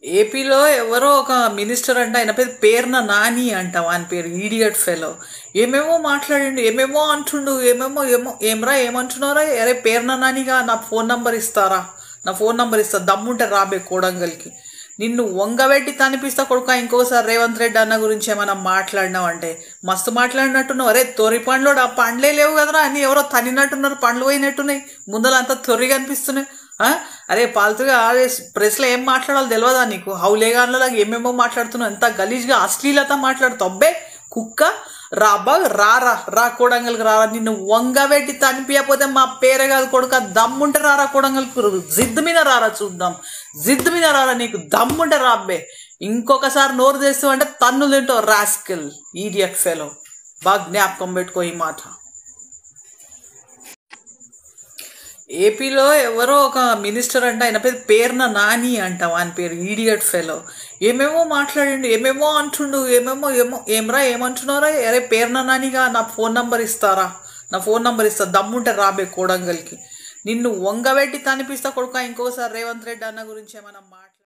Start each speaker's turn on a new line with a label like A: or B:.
A: ఏపీలో ఎవరో ఒక మినిస్టర్ అంట ఆయన పేరు పేరున నాని అంట వాని పేరు ఈడియట్ ఫెలో ఏమేమో మాట్లాడిండు ఏమేమో అంటుండు ఏమేమో ఏమో ఏమరా ఏమంటున్నారా అరే పేరున నానిగా నా ఫోన్ నంబర్ ఇస్తారా నా ఫోన్ నంబర్ ఇస్తా దమ్ముంటే రాబే కోడంగల్కి నిన్ను వంగబెట్టి తనిపిస్తా కొడుక ఇంకోసారి రేవంత్ రెడ్డి అన్న గురించి ఏమైనా మాట్లాడినావు అంటే మస్తు మాట్లాడినట్టున్నావు అరే తొరి పండ్లో ఆ పండ్లే లేవు కదరా అన్ని ఎవరో తనినట్టున్నారు పండ్లు పోయినట్టున్నాయి ముందలంతా తొర్రి కనిపిస్తున్నాయి ఆ? అరే పాల్తుగా అదే ప్రెస్లో ఏం మాట్లాడాలో తెలియదా నీకు హౌలేగాన్లలాగా ఏమేమో మాట్లాడుతున్నావు ఎంత గలీజ్గా అశ్లీలత మాట్లాడుతావు అబ్బే కుక్క రాబా రారా రా కోడంగల్కి రారా నిన్ను వంగబెట్టి తనిపియకపోతే మా పేరే కాదు కొడుక దమ్ముంటే రారా కోడంగల్కి జిద్దు మీద రారా చూద్దాం జిద్దు మీద రారా నీకు దమ్ముంటే రాబ్బే ఇంకొకసారి నోరు తెస్తావు అంటే తన్ను తింటావు రాస్కిల్ ఈడియట్ ఫెలో బాగా జ్ఞాపకం పెట్టుకో ఈ మాట ఏపీలో ఎవరో ఒక మినిస్టర్ అంట ఆయన పేరు పేరున నాని అంట వాని పేరు ఈడియట్ ఫెలో ఏమేమో మాట్లాడిండు ఏమేమో అంటుండు ఏమేమో ఏమో ఏమరా ఏమంటున్నారా అరే పేరున నానిగా నా ఫోన్ నంబర్ ఇస్తారా నా ఫోన్ నంబర్ ఇస్తా దమ్ముంటే రాబే కోడంగల్కి నిన్ను వంగబెట్టి తనిపిస్తా కొడుక ఇంకోసారి రేవంత్ రెడ్డి అన్న గురించి ఏమైనా మాట్లాడు